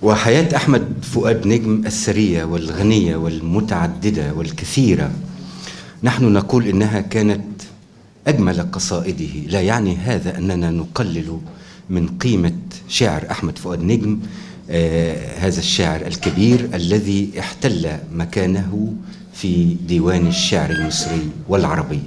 وحياة أحمد فؤاد نجم الثرية والغنية والمتعددة والكثيرة نحن نقول إنها كانت أجمل قصائده لا يعني هذا أننا نقلل من قيمة شعر أحمد فؤاد نجم آه هذا الشاعر الكبير الذي احتل مكانه في ديوان الشعر المصري والعربي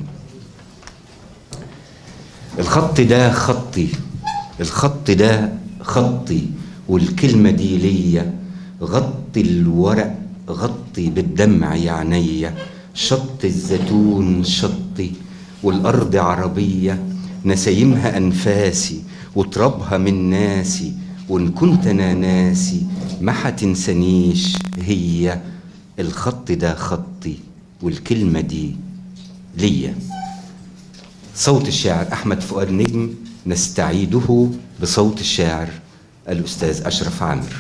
الخط ده خطي الخط ده خطي والكلمة دي ليا غطي الورق غطي بالدمع عينيا شط الزيتون شطي والأرض عربية نسيمها أنفاسي وترابها من ناسي وإن كنت أنا ناسي ما حتنسانيش هي الخط ده خطي والكلمة دي ليا صوت الشاعر أحمد فؤاد نجم نستعيده بصوت الشاعر الأستاذ أشرف عامر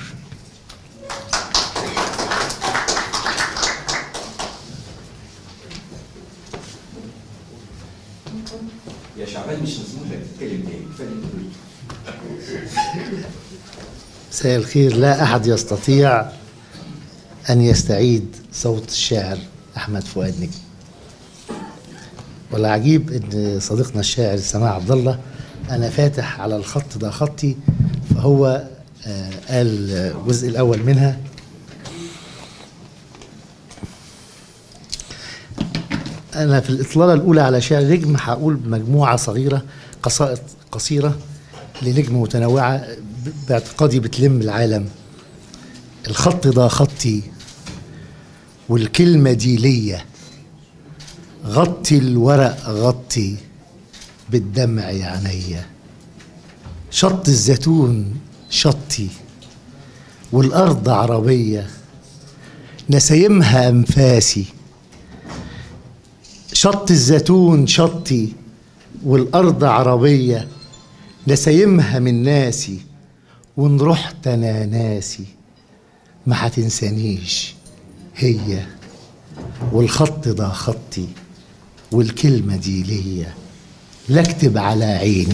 يا شعبان مش مسموح لك تتكلم تاني مساء الخير لا أحد يستطيع أن يستعيد صوت الشاعر أحمد فؤاد نجم والعجيب ان صديقنا الشاعر سماع عبد الله انا فاتح على الخط ده خطي فهو آه قال الجزء الاول منها انا في الاطلاله الاولى على شعر نجم هقول مجموعه صغيره قصائد قصيره لنجم متنوعه باعتقادي بتلم العالم الخط ده خطي والكلمه دي ليا غطي الورق غطي بالدمع عينيا شط الزيتون شطي والأرض عربية نسيمها أنفاسي شط الزيتون شطي والأرض عربية نسيمها من ناسي وإن رحت أنا ناسي ما هتنسانيش هي والخط ده خطي والكلمة دي ليا لا اكتب على عيني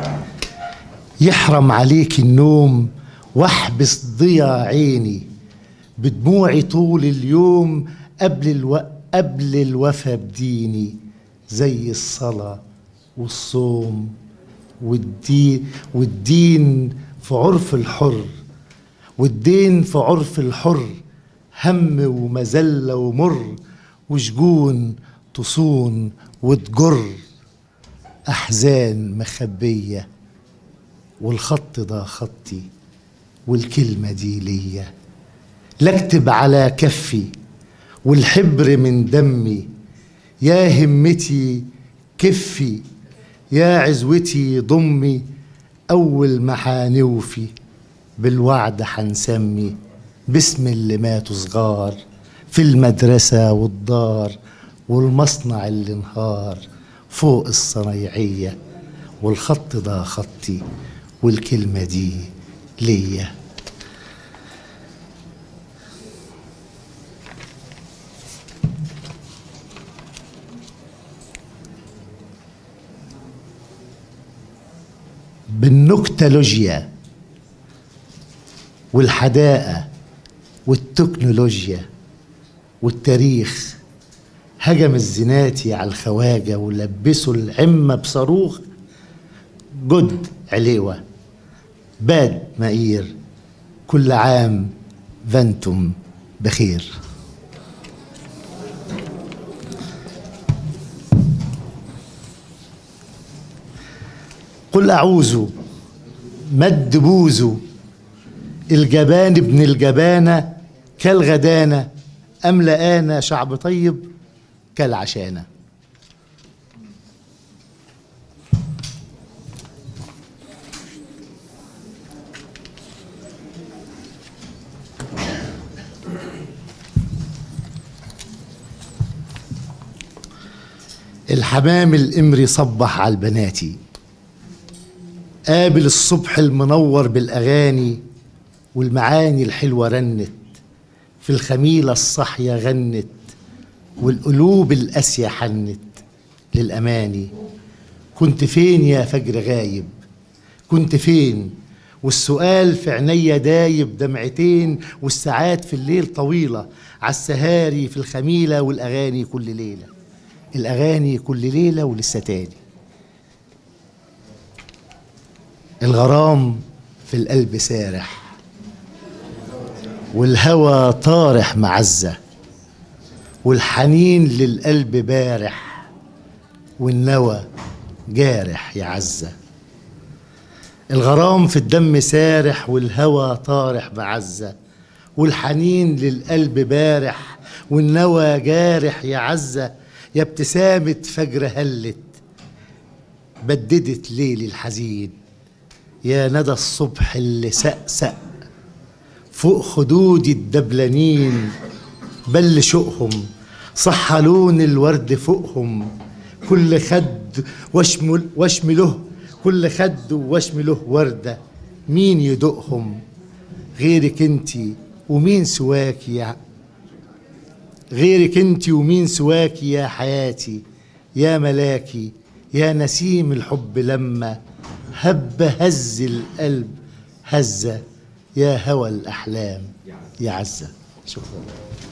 يحرم عليك النوم واحبس ضيا عيني بدموعي طول اليوم قبل الو... قبل الوفا بديني زي الصلاة والصوم والدين والدين في عرف الحر والدين في عرف الحر هم ومذلة ومر وشجون تصون وتجر أحزان مخبية والخط ده خطي والكلمة دي ليا لا اكتب على كفي والحبر من دمي يا همتي كفي يا عزوتي ضمي أول ما حنوفي بالوعد حنسمي باسم اللي ماتوا صغار في المدرسة والدار والمصنع اللي انهار فوق الصنايعية والخط ده خطي والكلمة دي ليا بالنكتولوجيا والحداقة والتكنولوجيا والتاريخ هجم الزناتي على الخواجة ولبسوا العمة بصاروخ جد عليوة باد مئير كل عام فانتم بخير قل أعوذ مد بوزه الجبان ابن الجبانة كالغدانة أم لآنا شعب طيب كالعشانة الحمام الإمري صبح على البناتي قابل الصبح المنور بالأغاني والمعاني الحلوة رنت في الخميلة الصحية غنت والقلوب القاسية حنت للأماني كنت فين يا فجر غايب كنت فين والسؤال في عينيا دايب دمعتين والساعات في الليل طويلة عالسهاري في الخميلة والأغاني كل ليلة الأغاني كل ليلة ولسه تاني الغرام في القلب سارح والهوى طارح معزة والحنين للقلب بارح والنوى جارح يا عزة الغرام في الدم سارح والهوى طارح بعزة والحنين للقلب بارح والنوى جارح يا عزة يا ابتسامة فجر هلت بددت ليلي الحزين يا ندى الصبح اللي سقسق فوق خدودي الدبلانين بل شوقهم صح لون الورد فوقهم كل خد وشم وشم له كل خد وشم له وردة مين يدوقهم غيرك انتي ومين سواك يا غيرك انتي ومين سواك يا حياتي يا ملاكي يا نسيم الحب لما هب هز القلب هزة يا هوى الأحلام يا عزة شكرا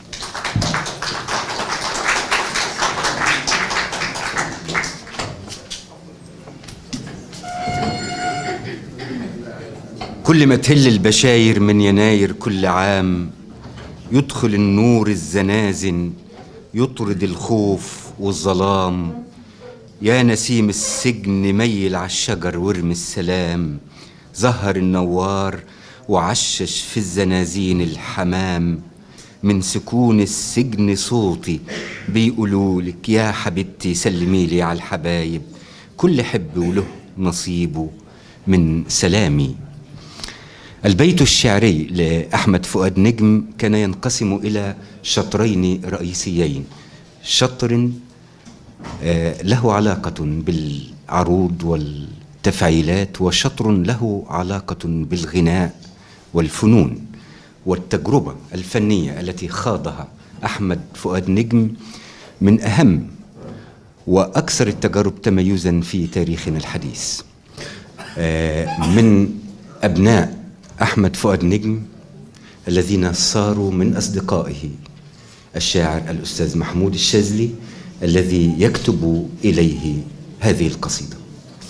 كل ما تهل البشاير من يناير كل عام يدخل النور الزنازن يطرد الخوف والظلام يا نسيم السجن ميل عالشجر وارمي السلام زهر النوار وعشش في الزنازين الحمام من سكون السجن صوتي بيقولولك يا حبيبتي سلمي لي على الحبايب كل حب وله نصيبه من سلامي البيت الشعري لأحمد فؤاد نجم كان ينقسم إلى شطرين رئيسيين شطر آه، له علاقة بالعروض والتفعيلات وشطر له علاقة بالغناء والفنون والتجربة الفنية التي خاضها أحمد فؤاد نجم من أهم وأكثر التجارب تميزا في تاريخنا الحديث آه، من أبناء أحمد فؤاد نجم الذين صاروا من أصدقائه الشاعر الأستاذ محمود الشاذلي الذي يكتب إليه هذه القصيدة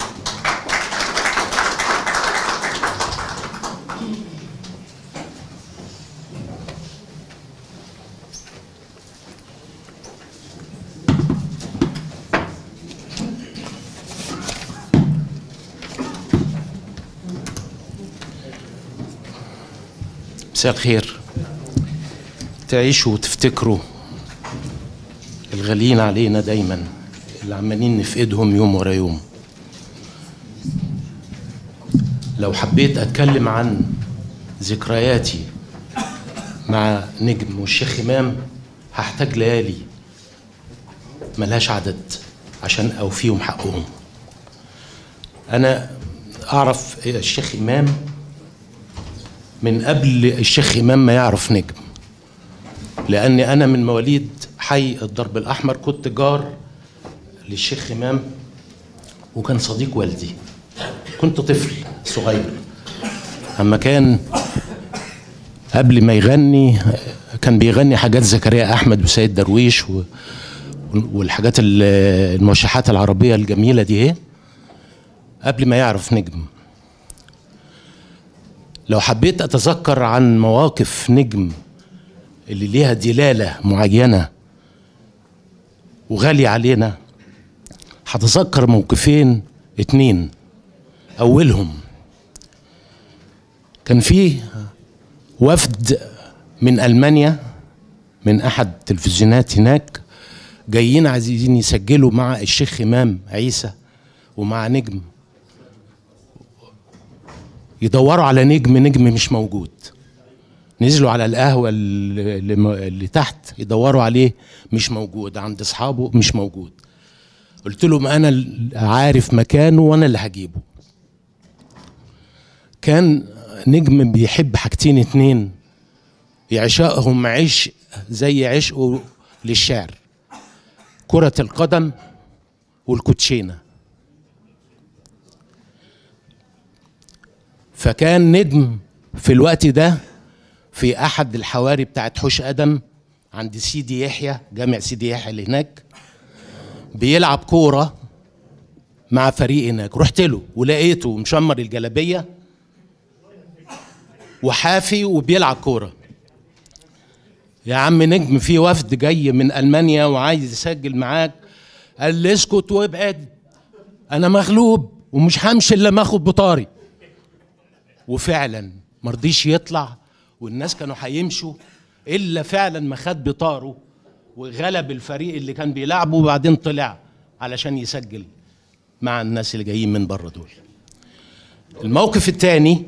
مساء الخير تعيشوا وتفتكروا الغاليين علينا دايما اللي عمالين نفقدهم يوم ورا يوم لو حبيت اتكلم عن ذكرياتي مع نجم والشيخ امام هحتاج ليالي ملهاش عدد عشان اوفيهم حقهم انا اعرف الشيخ امام من قبل الشيخ امام ما يعرف نجم لاني انا من مواليد حي الضرب الاحمر كنت جار للشيخ امام وكان صديق والدي كنت طفل صغير اما كان قبل ما يغني كان بيغني حاجات زكريا احمد وسيد درويش و والحاجات ال- الموشحات العربيه الجميله دي ايه قبل ما يعرف نجم لو حبيت اتذكر عن مواقف نجم اللي ليها دلاله معينه وغالي علينا هتذكر موقفين اتنين اولهم كان في وفد من المانيا من احد التلفزيونات هناك جايين عايزين يسجلوا مع الشيخ امام عيسى ومع نجم يدوروا على نجم نجم مش موجود نزلوا على القهوة اللي, اللي- اللي تحت يدوروا عليه مش موجود عند أصحابه مش موجود قلت لهم أنا ال- عارف مكانه وأنا اللي هجيبه كان نجم بيحب حاجتين اتنين يعشقهم عشق زي عشقه للشعر كرة القدم والكوتشينه فكان نجم في الوقت ده في احد الحواري بتاعت حوش ادم عند سيدي يحيى جامع سيدي يحيى اللي هناك بيلعب كوره مع فريق هناك رحت له ولقيته مشمر الجلابيه وحافي وبيلعب كوره يا عم نجم في وفد جاي من المانيا وعايز يسجل معاك قال لي اسكت وابعد انا مغلوب ومش همشي الا ما اخد بطاري وفعلا مرضيش يطلع والناس كانوا هيمشوا الا فعلا ما خد بطاره وغلب الفريق اللي كان بيلعبه وبعدين طلع علشان يسجل مع الناس اللي جايين من بره دول الموقف الثاني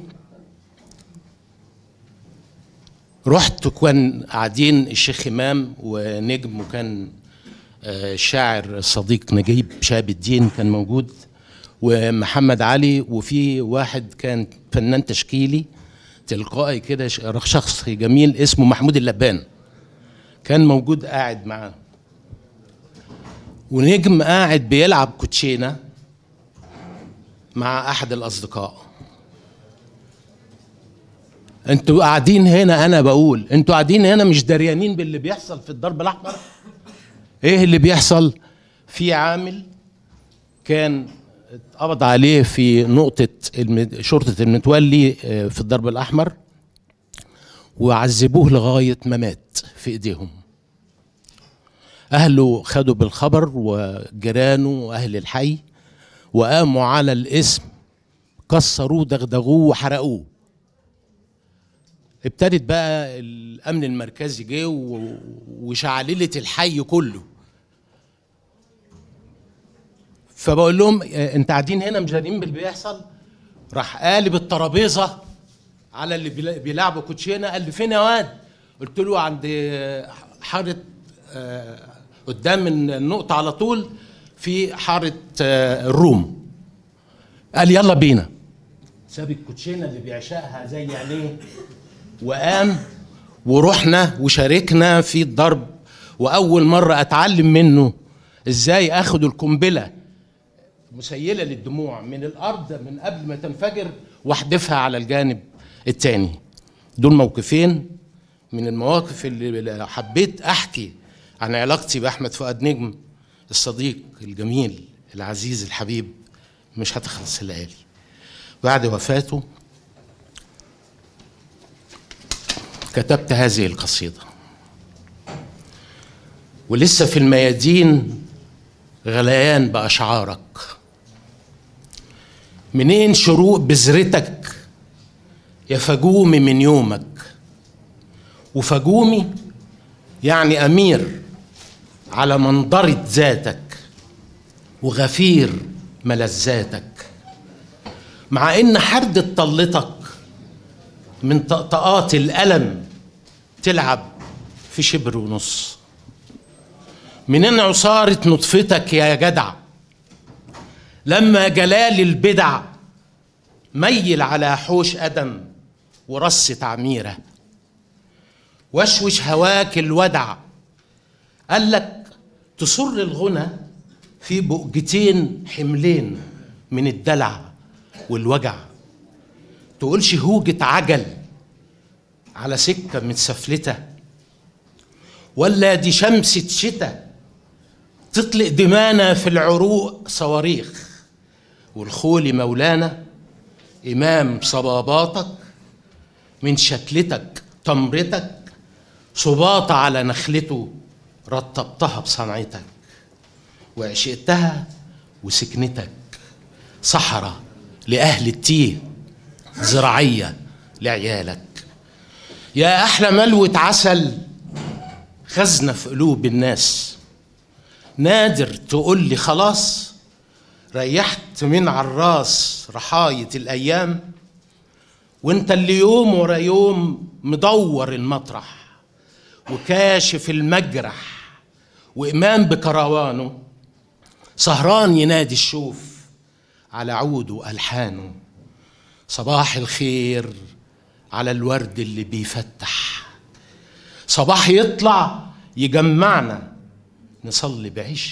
رحت كان قاعدين الشيخ امام ونجم وكان آه، الشاعر الصديق نجيب شهاب الدين كان موجود ومحمد علي وفي واحد كان فنان تشكيلي تلقائي كده ش- شخص جميل اسمه محمود اللبان كان موجود قاعد معاه ونجم قاعد بيلعب كوتشينه مع احد الاصدقاء انتوا قاعدين هنا انا بقول انتوا قاعدين هنا مش دريانين باللي بيحصل في الضرب الاحمر ايه اللي بيحصل في عامل كان اتقبض عليه في نقطة الم- شرطة المتولي آه، في الضرب الأحمر وعذبوه لغاية ما مات في إيديهم أهله خدوا بالخبر وجيرانه وأهل الحي وقاموا على الاسم كسروه دغدغوه وحرقوه ابتدت بقى الامن المركزي جه و- وشعللت الحي كله فبقول لهم آه، انت قاعدين هنا مش دارين باللي بيحصل راح قالب الترابيزه على اللي بيلا- بيلعبوا كوتشينه قال لي فين يا واد قلت له عند آه، حاره آه، قدام النقطه على طول في حاره آه، الروم قال يلا بينا ساب الكوتشينه اللي بيعشقها زي عينيه وقام ورحنا وشاركنا في الضرب واول مره اتعلم منه ازاي اخد القنبله مسيله للدموع من الارض من قبل ما تنفجر واحدفها على الجانب الثاني دول موقفين من المواقف اللي حبيت احكي عن علاقتي باحمد فؤاد نجم الصديق الجميل العزيز الحبيب مش هتخلص الليالي بعد وفاته كتبت هذه القصيدة ولسه في الميادين غليان بأشعارك منين شروق بذرتك يا فجومي من يومك وفجومي يعني أمير على منظرة ذاتك وغفير ملذاتك مع إن حردة طلتك من طقطقات الألم تلعب في شبر ونص منين عصارة نطفتك يا جدع لما جلال البدع ميل على حوش أدم ورص تعميرة وشوش هواك الودع قال لك تصر الغنى في بؤجتين حملين من الدلع والوجع تقولش هوجة عجل على سكة متسفلتة ولا دي شمسة شتاء تطلق دمانا في العروق صواريخ والخول مولانا إمام صباباتك من شكلتك تمرتك صباطة على نخلته رطبتها بصنعتك وعشقتها وسكنتك صحراء لأهل التيه زراعية لعيالك يا أحلى ملوة عسل خزنة في قلوب الناس نادر تقول لي خلاص ريحت من عالراس رحاية الأيام وانت اللي يوم ورا يوم مدور المطرح وكاشف المجرح وإمام بكروانه سهران ينادي الشوف على عود وألحانه صباح الخير على الورد اللي بيفتح صباح يطلع يجمعنا نصلي بعشق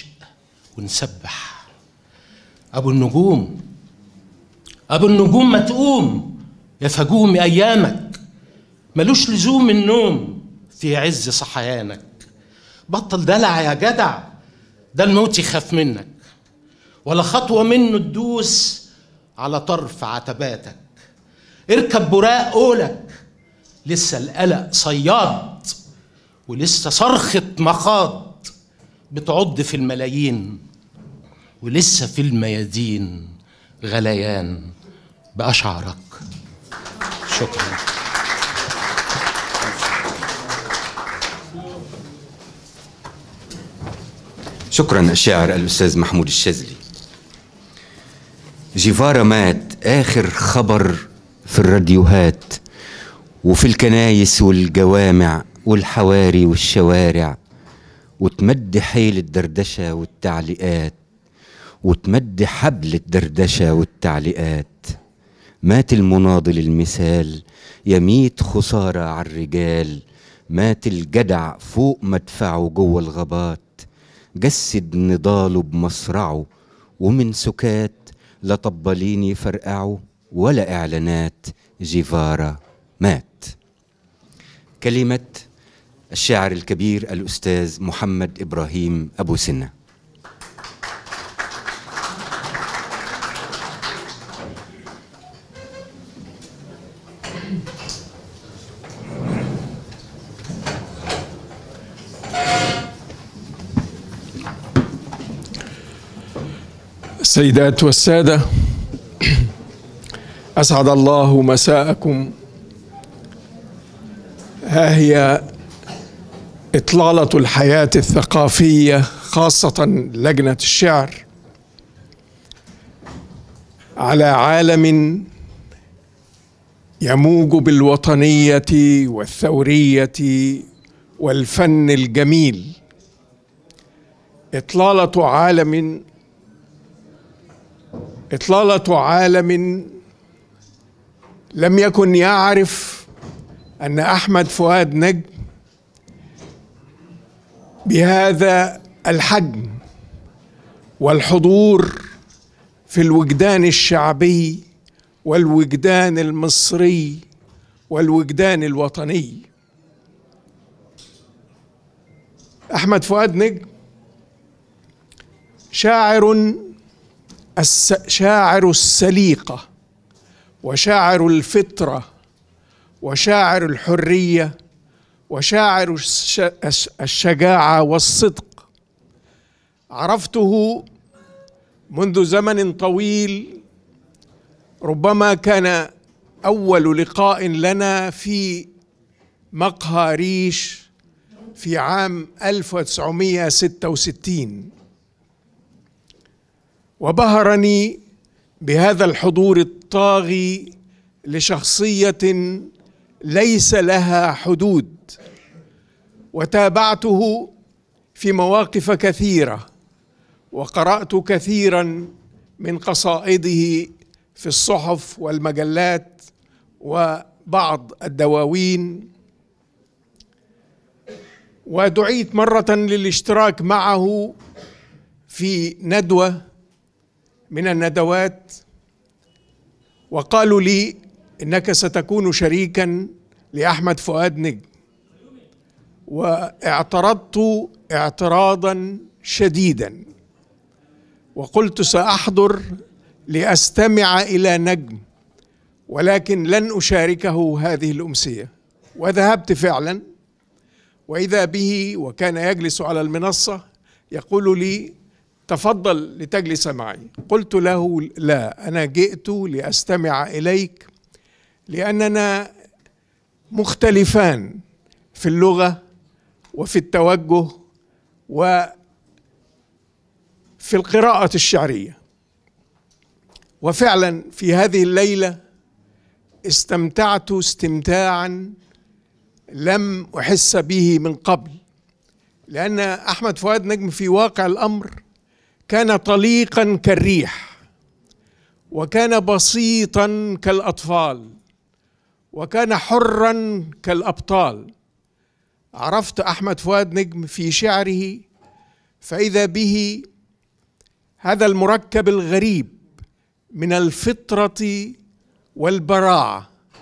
ونسبح ابو النجوم ابو النجوم ما تقوم يا فجوم أيامك ملوش لزوم النوم في عز صحيانك بطل دلع يا جدع ده الموت يخاف منك ولا خطوة منه تدوس على طرف عتباتك اركب براق قولك لسه القلق صياد ولسه صرخة مخاض بتعض في الملايين ولسه في الميادين غليان بأشعارك شكرا شكرا الشاعر الأستاذ محمود الشاذلي جيفارا مات آخر خبر في الراديوهات وفي الكنايس والجوامع والحواري والشوارع وتمد حيل الدردشة والتعليقات وتمد حبل الدردشة والتعليقات مات المناضل المثال يميت خسارة على الرجال مات الجدع فوق مدفعه جوه الغابات جسد نضاله بمصرعه ومن سكات لا طبالين يفرقعوا ولا إعلانات جيفارا مات كلمة الشاعر الكبير الأستاذ محمد إبراهيم أبو سنة السيدات والسادة أسعد الله مساءكم ها هي إطلالة الحياة الثقافية خاصة لجنة الشعر على عالم يموج بالوطنية والثورية والفن الجميل إطلالة عالم إطلالة عالم لم يكن يعرف أن أحمد فؤاد نجم بهذا الحجم والحضور في الوجدان الشعبي والوجدان المصري والوجدان الوطني أحمد فؤاد نجم شاعر شاعر السليقه وشاعر الفطره وشاعر الحريه وشاعر الشجاعه والصدق عرفته منذ زمن طويل ربما كان اول لقاء لنا في مقهى ريش في عام 1966 وبهرني بهذا الحضور الطاغي لشخصيه ليس لها حدود وتابعته في مواقف كثيره وقرات كثيرا من قصائده في الصحف والمجلات وبعض الدواوين ودعيت مره للاشتراك معه في ندوه من الندوات وقالوا لي انك ستكون شريكا لاحمد فؤاد نجم واعترضت اعتراضا شديدا وقلت ساحضر لاستمع الى نجم ولكن لن اشاركه هذه الامسيه وذهبت فعلا واذا به وكان يجلس على المنصه يقول لي تفضل لتجلس معي قلت له لا انا جئت لاستمع اليك لاننا مختلفان في اللغه وفي التوجه وفي القراءه الشعريه وفعلا في هذه الليله استمتعت استمتاعا لم احس به من قبل لان احمد فؤاد نجم في واقع الامر كان طليقا كالريح وكان بسيطا كالاطفال وكان حرا كالابطال عرفت احمد فؤاد نجم في شعره فاذا به هذا المركب الغريب من الفطره والبراعه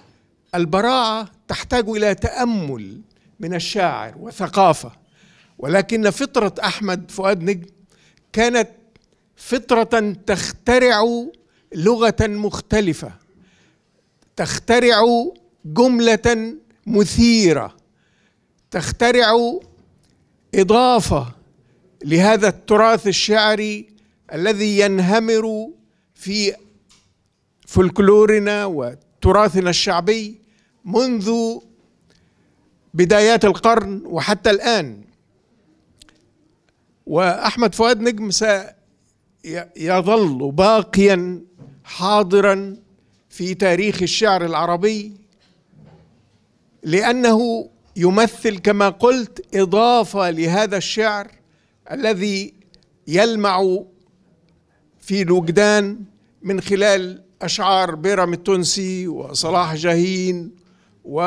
البراعه تحتاج الى تامل من الشاعر وثقافه ولكن فطره احمد فؤاد نجم كانت فطره تخترع لغه مختلفه تخترع جمله مثيره تخترع اضافه لهذا التراث الشعري الذي ينهمر في فلكلورنا وتراثنا الشعبي منذ بدايات القرن وحتى الان واحمد فؤاد نجم سيظل باقيا حاضرا في تاريخ الشعر العربي لانه يمثل كما قلت اضافه لهذا الشعر الذي يلمع في الوجدان من خلال اشعار بيرم التونسي وصلاح جاهين و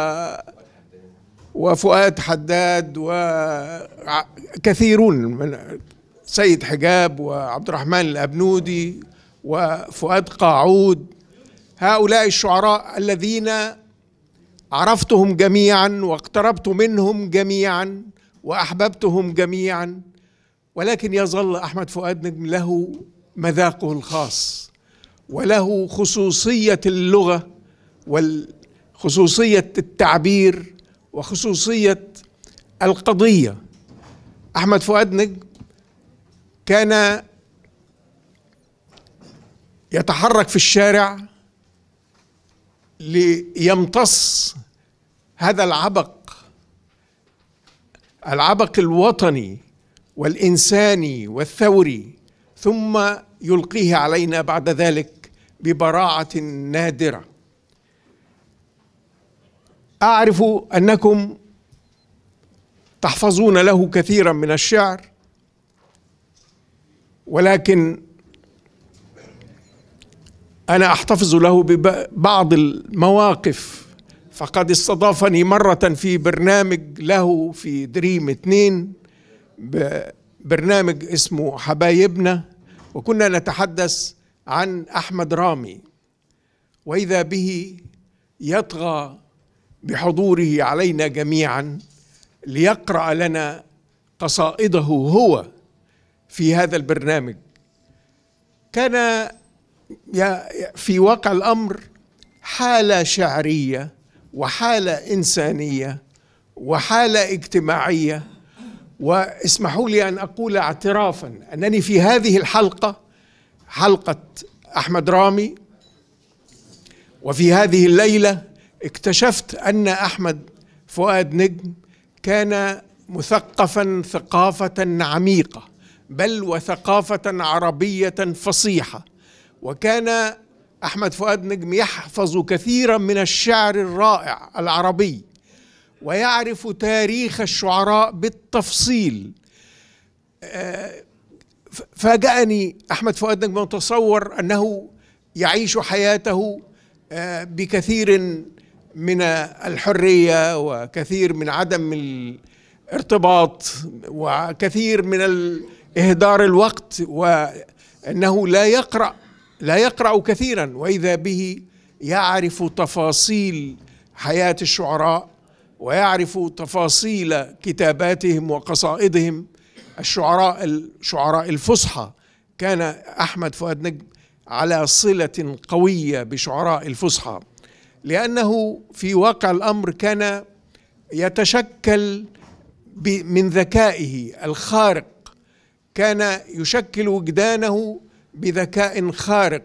وفؤاد حداد وكثيرون من سيد حجاب وعبد الرحمن الابنودي وفؤاد قاعود هؤلاء الشعراء الذين عرفتهم جميعا واقتربت منهم جميعا واحببتهم جميعا ولكن يظل احمد فؤاد نجم له مذاقه الخاص وله خصوصيه اللغه وخصوصيه التعبير وخصوصيه القضيه احمد فؤاد نجم كان يتحرك في الشارع ليمتص هذا العبق العبق الوطني والانساني والثوري ثم يلقيه علينا بعد ذلك ببراعه نادره اعرف انكم تحفظون له كثيرا من الشعر ولكن انا احتفظ له ببعض المواقف فقد استضافني مرة في برنامج له في دريم اتنين برنامج اسمه حبايبنا وكنا نتحدث عن أحمد رامي وإذا به يطغى بحضوره علينا جميعا ليقرأ لنا قصائده هو في هذا البرنامج كان في واقع الأمر حالة شعرية وحالة إنسانية وحالة اجتماعية واسمحوا لي أن أقول اعترافا أنني في هذه الحلقة حلقة أحمد رامي وفي هذه الليلة اكتشفت أن أحمد فؤاد نجم كان مثقفا ثقافة عميقة بل وثقافة عربية فصيحة وكان احمد فؤاد نجم يحفظ كثيرا من الشعر الرائع العربي ويعرف تاريخ الشعراء بالتفصيل فاجأني احمد فؤاد نجم متصور انه يعيش حياته بكثير من الحريه وكثير من عدم الارتباط وكثير من اهدار الوقت وانه لا يقرأ لا يقرأ كثيرا وإذا به يعرف تفاصيل حياة الشعراء ويعرف تفاصيل كتاباتهم وقصائدهم الشعراء الشعراء الفصحى كان أحمد فؤاد نجم على صلة قوية بشعراء الفصحى لأنه في واقع الأمر كان يتشكل من ذكائه الخارق كان يشكل وجدانه بذكاء خارق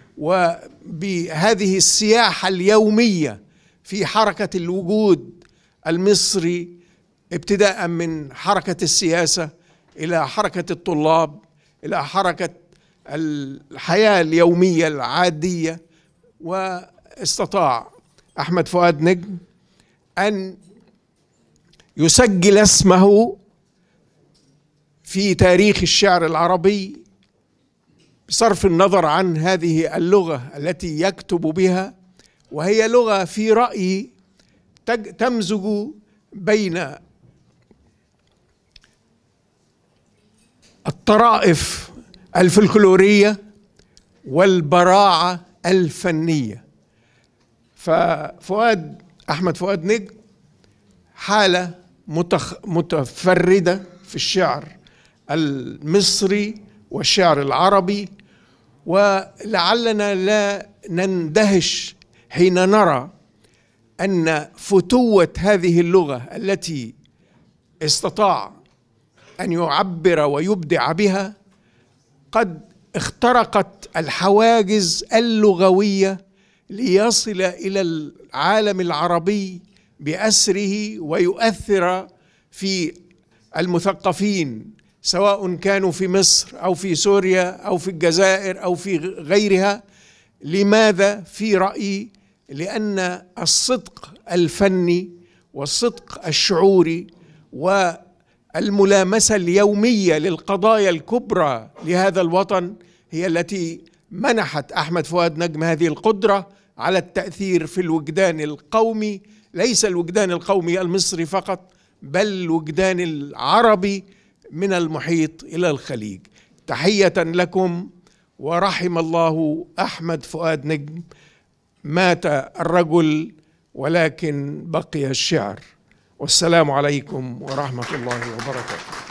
وبهذه السياحه اليوميه في حركه الوجود المصري ابتداء من حركه السياسه الى حركه الطلاب الى حركه الحياه اليوميه العاديه واستطاع احمد فؤاد نجم ان يسجل اسمه في تاريخ الشعر العربي بصرف النظر عن هذه اللغه التي يكتب بها وهي لغه في رايي تمزج بين الطرائف الفلكلوريه والبراعه الفنيه ففؤاد احمد فؤاد نجم حاله متخ متفرده في الشعر المصري والشعر العربي ولعلنا لا نندهش حين نرى ان فتوه هذه اللغه التي استطاع ان يعبر ويبدع بها قد اخترقت الحواجز اللغويه ليصل الى العالم العربي باسره ويؤثر في المثقفين سواء كانوا في مصر او في سوريا او في الجزائر او في غيرها لماذا في رايي لان الصدق الفني والصدق الشعوري والملامسه اليوميه للقضايا الكبرى لهذا الوطن هي التي منحت احمد فؤاد نجم هذه القدره على التاثير في الوجدان القومي ليس الوجدان القومي المصري فقط بل الوجدان العربي من المحيط الى الخليج تحيه لكم ورحم الله احمد فؤاد نجم مات الرجل ولكن بقي الشعر والسلام عليكم ورحمه الله وبركاته